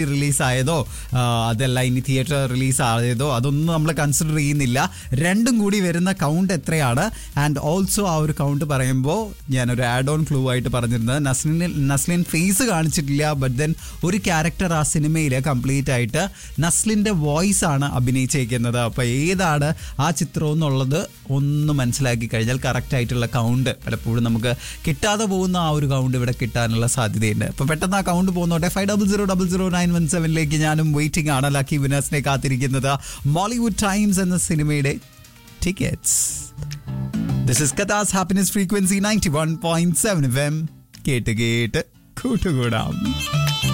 release ആയതോ ആ, അതല്ല ഇനി തിയേറ്റർ റിലീസ് ആയതോ അതൊന്നും നമ്മൾ കൺസിഡർ ചെയ്യുന്നില്ല രണ്ടും കൂടി വരുന്ന കൗണ്ട് എത്രയാണ് ആൻഡ് ഓൾസോ ആ ഒരു കൗണ്ട് പറയുമ്പോൾ ഞാനൊരു ആഡ് ഓൺ ക്ലൂ ആയിട്ട് പറഞ്ഞിരുന്നത് നസ്ലിൻ നസ്ലിൻ ഫേസ് കാണിച്ചിട്ടില്ല ബട്ട് ദെൻ ഒരു ക്യാരക്ടർ ആ സിനിമയിൽ കംപ്ലീറ്റ് ആയിട്ട് നസ്ലിൻ്റെ വോയിസ് ആണ് അഭിനയിച്ചേക്കുന്നത് അപ്പോൾ ഏതാണ് ആ ചിത്രം എന്നുള്ളത് ഒന്ന് മനസ്സിലാക്കി കഴിഞ്ഞാൽ കറക്റ്റ് ആയിട്ടുള്ള കൗണ്ട് പലപ്പോഴും നമുക്ക് കിട്ടാതെ പോകുന്ന ആ ഒരു കൗണ്ട് ഇവിടെ കിട്ടാനുള്ള സാധ്യതയുണ്ട് അപ്പോൾ പെട്ടെന്ന് ആ കൗണ്ട് പോകുന്നോട്ടെ five double zero double zero nine one സെവനിലേക്ക് ഞാനും വെയിറ്റിംഗ് ആണ് ലക്കി വിനേഴ്സിനെ കാത്തിരിക്കുന്നത് മോളിവുഡ് ടൈംസ് എന്ന സിനിമയുടെ tickets this is Katha's happiness frequency ninety one point seven F M കേട്ട് കേട്ട് കൂട്ടുകൂടാം